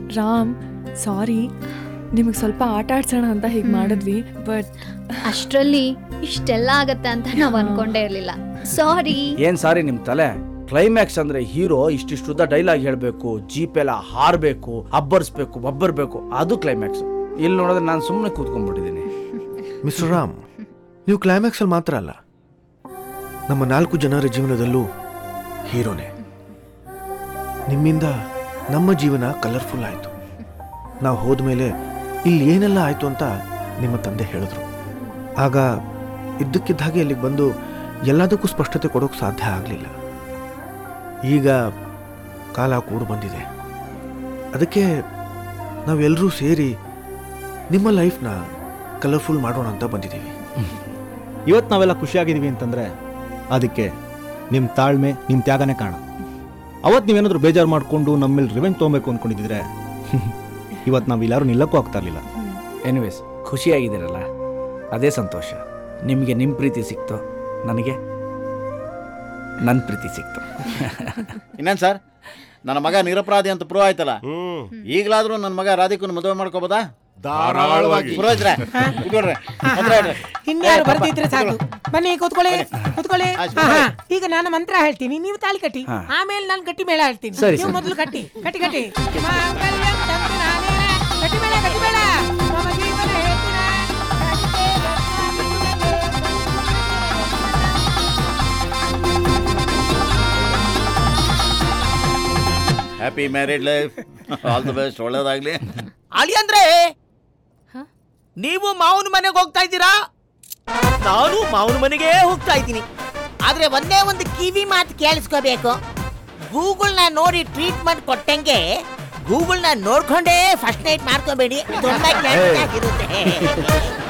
ರಾಮ್ ಸಾರಿ ನಿಮಗೆ ಸ್ವಲ್ಪ ಆಟ ಆಡ್ಸೋಣ ಅಂತ ಹೀಗೆ ಮಾಡಿದ್ವಿ ಬಟ್ ಅಷ್ಟ್ರಲ್ಲಿ ಇಷ್ಟೆಲ್ಲ ಆಗತ್ತೆ ಅಂತ ನಾವ್ ಅನ್ಕೊಂಡೇ ಇರ್ಲಿಲ್ಲ ಸಾರಿ ಏನ್ ಸಾರಿ ನಿಮ್ ತಲೆ ಕ್ಲೈಮ್ಯಾಕ್ಸ್ ಅಂದ್ರೆ ಹೀರೋ ಇಷ್ಟಿಷ್ಟುದ್ದ ಡೈಲಾಗ್ ಹೇಳ್ಬೇಕು ಜೀಪ್ ಎಲ್ಲ ಹಾರ್ಬೇಕು ಅಬ್ಬರ್ಸ್ಬೇಕು ಬಬ್ಬರ್ಬೇಕು ಅದು ಕ್ಲೈಮ್ಯಾಕ್ಸ್ ಇಲ್ಲಿ ನೋಡಿದ್ರೆ ನಾನು ಸುಮ್ಮನೆ ಕೂತ್ಕೊಂಡ್ಬಿಟ್ಟಿದ್ದೀನಿ ಮಿಸ್ಟರ್ ರಾಮ್ ನೀವು ಕ್ಲೈಮ್ಯಾಕ್ಸಲ್ಲಿ ಮಾತ್ರ ಅಲ್ಲ ನಮ್ಮ ನಾಲ್ಕು ಜನರ ಜೀವನದಲ್ಲೂ ಹೀರೋನೇ ನಿಮ್ಮಿಂದ ನಮ್ಮ ಜೀವನ ಕಲರ್ಫುಲ್ ಆಯಿತು ನಾವು ಹೋದ್ಮೇಲೆ ಇಲ್ಲಿ ಏನೆಲ್ಲ ಆಯಿತು ಅಂತ ನಿಮ್ಮ ತಂದೆ ಹೇಳಿದ್ರು ಆಗ ಇದ್ದಕ್ಕಿದ್ದ ಹಾಗೆ ಇಲ್ಲಿಗೆ ಬಂದು ಎಲ್ಲದಕ್ಕೂ ಸ್ಪಷ್ಟತೆ ಕೊಡೋಕೆ ಸಾಧ್ಯ ಆಗಲಿಲ್ಲ ಈಗ ಕಾಲ ಕೂಡು ಬಂದಿದೆ ಅದಕ್ಕೆ ನಾವೆಲ್ಲರೂ ಸೇರಿ ನಿಮ್ಮ ಲೈಫ್ನ ಕಲರ್ಫುಲ್ ಮಾಡೋಣ ಅಂತ ಬಂದಿದ್ದೀವಿ ಇವತ್ತು ನಾವೆಲ್ಲ ಖುಷಿಯಾಗಿದ್ದೀವಿ ಅಂತಂದ್ರೆ ಅದಕ್ಕೆ ನಿಮ್ಮ ತಾಳ್ಮೆ ನಿಮ್ಮ ತ್ಯಾಗನೇ ಕಾರಣ ಅವತ್ತು ನೀವೇನಾದರೂ ಬೇಜಾರು ಮಾಡಿಕೊಂಡು ನಮ್ಮಲ್ಲಿ ರಿವೆಂಜ್ ತೊಗೊಬೇಕು ಅಂದ್ಕೊಂಡಿದ್ದಿದ್ರೆ ಇವತ್ತು ನಾವು ಎಲ್ಲರೂ ನಿಲ್ಲಕ್ಕೂ ಆಗ್ತಾ ಇರಲಿಲ್ಲ ಎನಿವೇಸ್ ಖುಷಿಯಾಗಿದ್ದೀರಲ್ಲ ಅದೇ ಸಂತೋಷ ನಿಮಗೆ ನಿಮ್ಮ ಪ್ರೀತಿ ಸಿಕ್ತು ನನಗೆ ನನ್ನ ಪ್ರೀತಿ ಸಿಕ್ತು ಇನ್ನೇನು ಸರ್ ನನ್ನ ಮಗ ನಿರಪರಾಧಿ ಅಂತ ಪ್ರೂವ್ ಆಯ್ತಲ್ಲ ಈಗಲಾದ್ರೂ ನನ್ನ ಮಗ ರಾಧಿಕನ್ ಮದುವೆ ಮಾಡ್ಕೋಬೋದಾ ಧಾರಾಳವಾಗಿ ಪುರೋಹಿತ್ರೆ ಕೂತ್ಕೊಳ್ರಿ ಹತ್ರ ಇಡ್ರಿ. ಇನ್ಯಾರು ಏ, ಪಾಪ. ಬರ್ತಿದ್ರೆ ಸಾಕು ಬನ್ನಿ ಕೂತ್ಕೊಳ್ಳಿ ಕೂತ್ಕೊಳ್ಳಿ ಆಯ್ತು, ಹಾ, ಹಾ. ಈಗ ನಾನು ಮಂತ್ರ ಹೇಳ್ತೀನಿ ನೀವು ತಾಳಿ ಕಟ್ಟಿ ಹಾ. ಆಮೇಲೆ ನಾನು ಗಟ್ಟಿ ಮೇಳ ಹೇಳ್ತೀನಿ ಸರಿ, ನೀವು ಸರಿ. ಮೊದಲು ಕಟ್ಟಿ ಕಟ್ಟಿ ಕಟ್ಟಿ ಮಾಂಗಲ್ಯಂ ತಂತು ನಾನೇನ. ಗಟ್ಟಿ ಮೇಳ ಗಟ್ಟಿ ಮೇಳ ಮಮ ಜೀವನ ಹೇತುನ. Happy married life all the best ಒಳ್ಳೇದಾಗ್ಲಿ ಅಳಿಯಂದ್ರೆ ನೀವು ಮಾವನ ಮನೆಗೆ ಹೋಗ್ತಾ ಇದ್ದೀರಾ ನಾನು ಮಾವನ ಮನೆಗೆ ಹೋಗ್ತಾ ಇದ್ದೀನಿ ಆದ್ರೆ ಒಂದೇ ಒಂದು ಕಿವಿ ಮಾತು ಕೇಳಿಸ್ಕೋಬೇಕು ಗೂಗಲ್ನ ನೋಡಿ ಟ್ರೀಟ್ಮೆಂಟ್ ಕೊಟ್ಟಂಗೆ ಗೂಗಲ್ನ ನೋಡ್ಕೊಂಡೇ ಫಸ್ಟ್ ನೈಟ್ ಮಾಡ್ಕೋಬೇಡಿ ತುಂಬಾ ಕೆಟ್ಟದಾಗಿರುತ್ತೆ